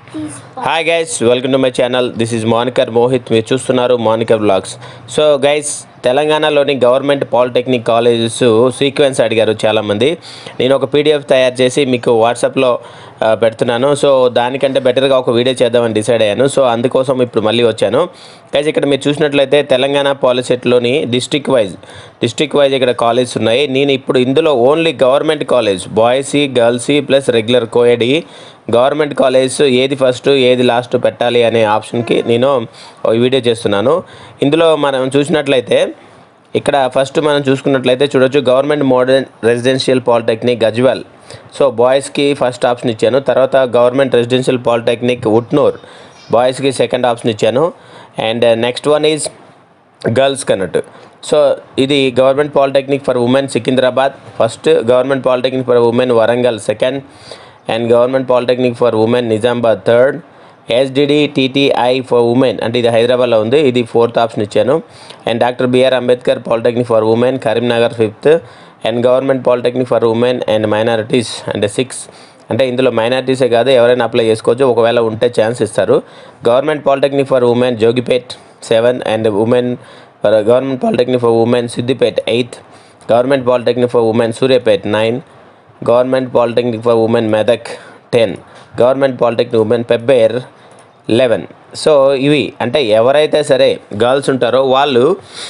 hi guys welcome to my channel this is Monikar Mohit మీరు చూస్తున్నారు Monikar blogs so guys తెలంగాణలోని government polytechnic colleges sequence అడిగారు చాలామంది నేను ఒక పీడిఎఫ్ తయారు చేసి మీకు వాట్సాప్లో ఆ, పెడుతున్నాను సో దానికంటే బెటర్గా ఒక వీడియో చేద్దామని డిసైడ్ అయ్యాను సో అందుకోసం ఇప్పుడు మళ్ళీ వచ్చాను గైస్ ఇక్కడ మీరు చూసినట్లయితే తెలంగాణ పాలిసెట్లోని డిస్ట్రిక్ట్ వైజ్ డిస్ట్రిక్ట్ వైజ్ ఇక్కడ కాలేజెస్ ఉన్నాయి నేను ఇప్పుడు ఇందులో only government college boys girls plus regular కోయడి గవర్నమెంట్ కాలేజ్ ఏది ఫస్ట్ ఏది లాస్ట్ పెట్టాలి అనే ఆప్షన్కి నేను ఒక వీడియో చేస్తున్నాను ఇందులో మనం చూసినట్లయితే ఇక్కడ ఫస్ట్ మనం చూసుకున్నట్లయితే చూడొచ్చు government modern residential polytechnic Gajwel so బాయ్స్కి ఫస్ట్ ఆప్షన్ ఇచ్చాను తర్వాత గవర్నమెంట్ రెసిడెన్షియల్ పాలిటెక్నిక్ ఉట్నూర్ బాయ్స్కి సెకండ్ ఆప్షన్ ఇచ్చాను and next one is girls కన్నట్టు సో ఇది government polytechnic for women Secunderabad first government polytechnic for women Warangal second and government polytechnic for women Nizamabad third SDD TTI for women అంటే ఇది హైదరాబాద్లో ఉంది ఇది fourth option ఇచ్చాను and doctor B R Ambedkar polytechnic for women Karimnagar fifth and government polytechnic for women and minorities అంటే six అంటే ఇందులో మైనారిటీసే కాదు ఎవరైనా అప్లై చేసుకోవచ్చు ఒకవేళ ఉంటే ఛాన్స్ ఇస్తారు government polytechnic for women Jogipet seven and women for government polytechnic for women Siddipet eighth government polytechnic for women Suryapet nine government polytechnic for women Medak ten government polytechnic women Pebbair eleven so ఇవి అంటే ఎవరైతే సరే గర్ల్స్ ఉంటారో వాళ్ళు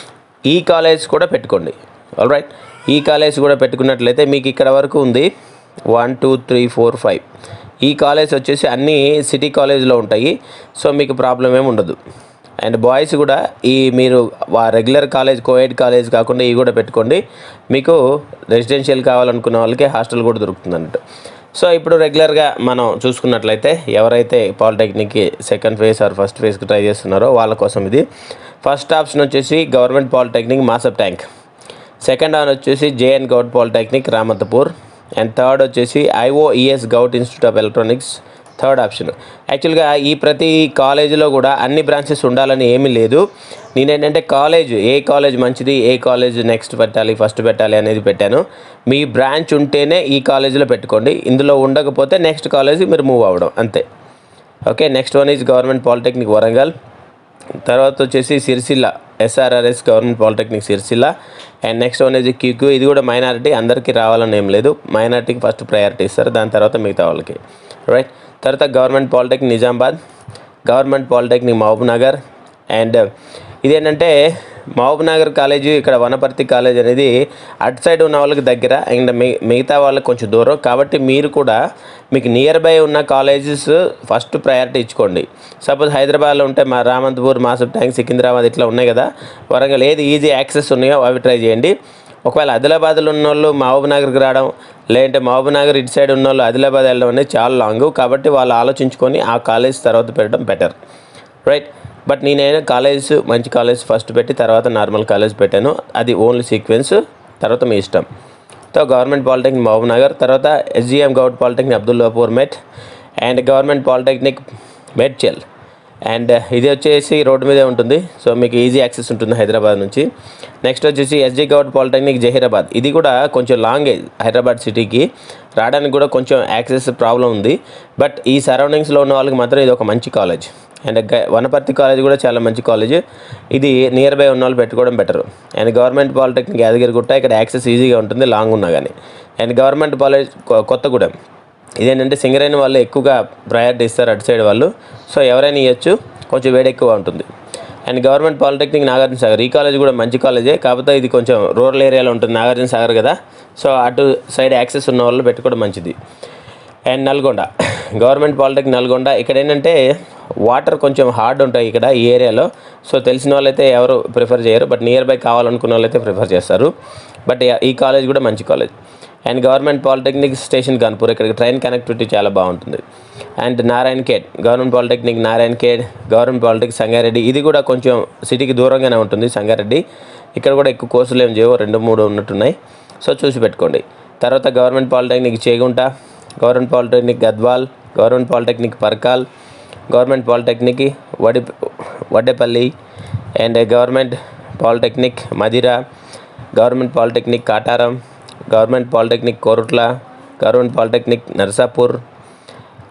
ఈ కాలేజ్ కూడా పెట్టుకోండి ఆల్ రైట్ ఈ కాలేజ్ కూడా పెట్టుకున్నట్లయితే మీకు ఇక్కడ వరకు ఉంది one two three four five ఈ కాలేజ్ వచ్చేసి అన్ని సిటీ కాలేజ్లో ఉంటాయి సో మీకు ప్రాబ్లం ఏమి ఉండదు అండ్ బాయ్స్ కూడా ఈ మీరు రెగ్యులర్ కాలేజ్ కోఎడ్ కాలేజ్ కాకుండా ఇవి కూడా పెట్టుకోండి మీకు రెసిడెన్షియల్ కావాలనుకున్న వాళ్ళకి హాస్టల్ కూడా దొరుకుతుంది అన్నట్టు సో ఇప్పుడు రెగ్యులర్గా మనం చూసుకున్నట్లయితే ఎవరైతే పాలిటెక్నిక్కి సెకండ్ ఫేజ్ ఆర్ ఫస్ట్ ఫేజ్కి ట్రై చేస్తున్నారో వాళ్ళ కోసం ఇది ఫస్ట్ ఆప్షన్ వచ్చేసి government polytechnic Masab tank second one వచ్చేసి J N Goud polytechnic Ramanthapur and third వచ్చేసి IOES govt institute of electronics third option యాక్చువల్గా ఈ ప్రతి కాలేజీలో కూడా అన్ని బ్రాంచెస్ ఉండాలని ఏమీ లేదు నేనేంటంటే కాలేజ్ ఏ కాలేజ్ మంచిది ఏ కాలేజ్ నెక్స్ట్ పెట్టాలి ఫస్ట్ పెట్టాలి అనేది పెట్టాను మీ బ్రాంచ్ ఉంటేనే ఈ కాలేజీలో పెట్టుకోండి ఇందులో ఉండకపోతే నెక్స్ట్ కాలేజ్ మీరు మూవ్ అవ్వడం అంతే okay next one is government polytechnic Warangal తర్వాత వచ్చేసి Sircilla SRRS government polytechnic Sircilla and next one ఇది క్యూక్యూ ఇది కూడా మైనారిటీ అందరికీ రావాలని ఏం లేదు మైనారిటీకి ఫస్ట్ ప్రయారిటీ ఇస్తారు దాని తర్వాత మిగతా వాళ్ళకి రైట్ తర్వాత government polytechnic Nizamabad government polytechnic Mahbubnagar and ఇదేంటంటే మహబూబ్ నగర్ కాలేజీ ఇక్కడ వనపర్తి కాలేజ్ అనేది అటు సైడ్ ఉన్న వాళ్ళకి దగ్గర అండ్ మి మిగతా వాళ్ళకి కొంచెం దూరం కాబట్టి మీరు కూడా మీకు నియర్ బై ఉన్న కాలేజెస్ ఫస్ట్ ప్రయారిటీ ఇచ్చుకోండి సపోజ్ హైదరాబాద్లో ఉంటే మా రామంతపూర్ మాసప్ ట్యాంక్ సికింద్రాబాద్ ఇట్లా ఉన్నాయి కదా వరంగల్ ఏది ఈజీ యాక్సెస్ ఉన్నాయో అవి ట్రై చేయండి ఒకవేళ ఆదిలాబాద్లో ఉన్న వాళ్ళు మహబూబ్ నగర్కి రావడం లేదంటే మహబూబ్ నగర్ ఇటు సైడ్ ఉన్న వాళ్ళు ఆదిలాబాద్ వెళ్ళడం అనేది చాలా లాంగ్ కాబట్టి వాళ్ళు ఆలోచించుకొని ఆ కాలేజ్ తర్వాత పెట్టడం బెటర్ రైట్ బట్ నేనైనా కాలేజ్ మంచి కాలేజ్ ఫస్ట్ పెట్టి తర్వాత నార్మల్ కాలేజ్ పెట్టాను అది ఓన్లీ సీక్వెన్స్ తర్వాత మీ ఇష్టం so government polytechnic Mahbubnagar తర్వాత SGM Goud polytechnic Abdullapurmet and government polytechnic Medchal and ఇది వచ్చేసి రోడ్డు మీదే ఉంటుంది సో మీకు ఈజీ యాక్సెస్ ఉంటుంది హైదరాబాద్ నుంచి నెక్స్ట్ వచ్చేసి ఎస్జీ గౌడ్ పాలిటెక్నిక్ జహీరాబాద్ ఇది కూడా కొంచెం లాంగ్ హైదరాబాద్ సిటీకి రావడానికి కూడా కొంచెం యాక్సెస్ ప్రాబ్లం ఉంది బట్ ఈ సరౌండింగ్స్లో ఉన్న వాళ్ళకి మాత్రం ఇది ఒక మంచి కాలేజ్ అండ్ గ- వనపర్తి కాలేజ్ కూడా చాలా మంచి కాలేజ్ ఇది నియర్ బై ఉన్న వాళ్ళు పెట్టుకోవడం better and government polytechnic Yadagirigutta ఇక్కడ యాక్సెస్ ఈజీగా ఉంటుంది లాంగ్ ఉన్నా కానీ అండ్ గవర్నమెంట్ కాలేజ్ కొ- కొత్తగూడెం ఇదేంటంటే సింగరైన వాళ్ళు ఎక్కువగా ప్రయారిటీ ఇస్తారు అటు సైడ్ వాళ్ళు సో ఎవరైనా ఇవ్వచ్చు కొంచెం వేడి ఎక్కువ ఉంటుంది and government polytechnic Nagarjuna Sagar ఈ కాలేజ్ కూడా మంచి కాలేజే కాకపోతే ఇది కొంచెం రూరల్ ఏరియాలో ఉంటుంది నాగార్జున సాగర్ కదా సో అటు సైడ్ యాక్సెస్ ఉన్న వాళ్ళు పెట్టుకోవడం మంచిది and Nalgonda government polytechnic Nalgonda ఇక్కడ ఏంటంటే వాటర్ కొంచెం హార్డ్ ఉంటాయి ఇక్కడ ఈ ఏరియాలో సో తెలిసిన వాళ్ళైతే ఎవరు ప్రిఫర్ చేయరు బట్ నియర్ బై కావాలనుకున్న వాళ్ళైతే ప్రిఫర్ చేస్తారు బట్ ఈ కాలేజ్ కూడా మంచి college and government polytechnic station Ghanpur ఇక్కడికి ట్రైన్ కనెక్టివిటీ చాలా బాగుంటుంది and Narayankhed government polytechnic Narayankhed government polytechnic Sangareddy ఇది కూడా కొంచెం సిటీకి దూరంగానే ఉంటుంది సంగారెడ్డి ఇక్కడ కూడా ఎక్కువ కోర్సులు ఏం చేయవు రెండు మూడు ఉన్నట్టున్నాయి సో చూసి పెట్టుకోండి తర్వాత government polytechnic Chegunta government polytechnic Gadwal government polytechnic Parkal government polytechnic వడి Vaddepalli and government polytechnic Madhira government polytechnic Kataram government polytechnic Korutla government polytechnic Narsapur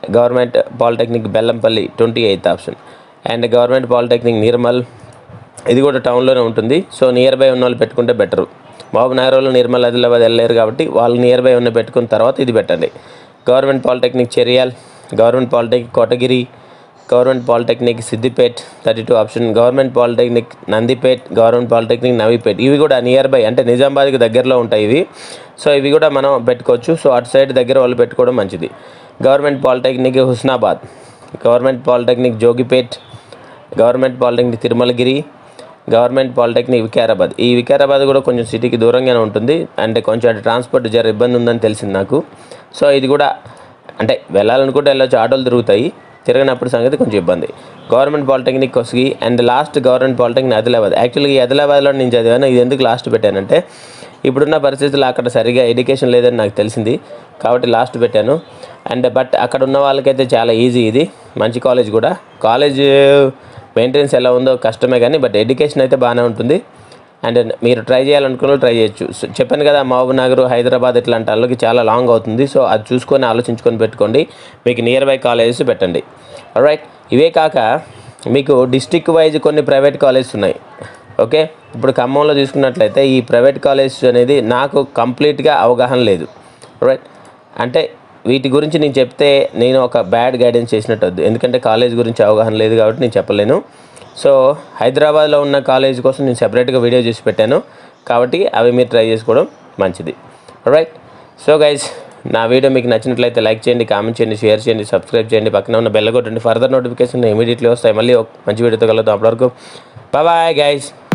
government polytechnic Bellampalli twenty eighth option and government polytechnic Nirmal ఇది కూడా టౌన్లోనే ఉంటుంది సో నియర్ బై ఉన్న వాళ్ళు పెట్టుకుంటే బెటరు బాబు నగరంలో నిర్మల్ ఆదిలాబాద్ వెళ్ళలేరు కాబట్టి వాళ్ళు నియర్ బై ఉన్న పెట్టుకున్న తర్వాత ఇది పెట్టండి government polytechnic Cheriyal government polytechnic Kotagiri government polytechnic Siddipet thirty two option government polytechnic Nandipet government polytechnic Navipet ఇవి కూడా నియర్ బై అంటే నిజామాబాద్కి దగ్గరలో ఉంటాయి ఇవి సో ఇవి కూడా మనం పెట్టుకోవచ్చు సో అటు సైడ్ దగ్గర వాళ్ళు పెట్టుకోవడం మంచిది government polytechnic Husnabad government polytechnic Jogipet government polytechnic Thirumalagiri government polytechnic Vikarabad ఈ వికారాబాద్ కూడా కొంచెం సిటీకి దూరంగానే ఉంటుంది అంటే కొంచెం అటు ట్రాన్స్పోర్ట్ జర ఇబ్బంది ఉందని తెలిసింది నాకు సో ఇది కూడా అంటే వెళ్ళాలనుకుంటే వెళ్ళొచ్చు ఆటోలు తిరుగుతాయి తిరగనప్పుడు సంగతి కొంచెం ఇబ్బంది government polytechnic Kosgi and last government polytechnic Adilabad యాక్చువల్గా ఈ ఆదిలాబాద్లో నేను చదివాను ఇది ఎందుకు లాస్ట్ పెట్టానంటే ఇప్పుడున్న పరిస్థితుల్లో అక్కడ సరిగా ఎడ్యుకేషన్ లేదని నాకు తెలిసింది కాబట్టి లాస్ట్ పెట్టాను అండ్ బట్ అక్కడ ఉన్న వాళ్ళకైతే చాలా ఈజీ ఇది మంచి కాలేజ్ కూడా కాలేజ్ మెయింటెనెన్స్ ఎలా ఉందో కష్టమే కానీ బట్ ఎడ్యుకేషన్ అయితే బాగానే ఉంటుంది అండ్ మీరు ట్రై చేయాలనుకున్న ట్రై చేయొచ్చు సో చెప్పాను కదా మహబూబ్ నగర్ హైదరాబాద్ ఇట్లాంటి వాళ్ళకి చాలా లాంగ్ అవుతుంది సో అది చూసుకొని ఆలోచించుకొని పెట్టుకోండి మీకు నియర్ బై కాలేజెస్ పెట్టండి రైట్ ఇవే కాక మీకు డిస్టిక్ వైజ్ కొన్ని ప్రైవేట్ కాలేజెస్ ఉన్నాయి ఓకే ఇప్పుడు ఖమ్మంలో తీసుకున్నట్లయితే ఈ ప్రైవేట్ కాలేజ్ అనేది నాకు కంప్లీట్గా అవగాహన లేదు రైట్ అంటే వీటి గురించి నేను చెప్తే నేను ఒక బ్యాడ్ గైడెన్స్ చేసినట్టు వద్దు ఎందుకంటే కాలేజ్ గురించి అవగాహన లేదు కాబట్టి నేను చెప్పలేను సో హైదరాబాద్లో ఉన్న కాలేజ్ కోసం నేను సెపరేట్గా వీడియో చేసి పెట్టాను కాబట్టి అవి మీరు ట్రై చేసుకోవడం మంచిది రైట్ సో గైజ్ నా వీడియో మీకు నచ్చినట్లయితే లైక్ చేయండి కామెంట్ చేయండి షేర్ చేయండి సబ్స్క్రైబ్ చేయండి పక్కన ఉన్న బెల్ కొట్టండి ఫర్దర్ నోటిఫికేషన్ ఇమీడియట్లీ వస్తాయి మళ్ళీ ఒక మంచి వీడియోతో కలుద్దాం అప్పటివరకు బాయ్ గైస్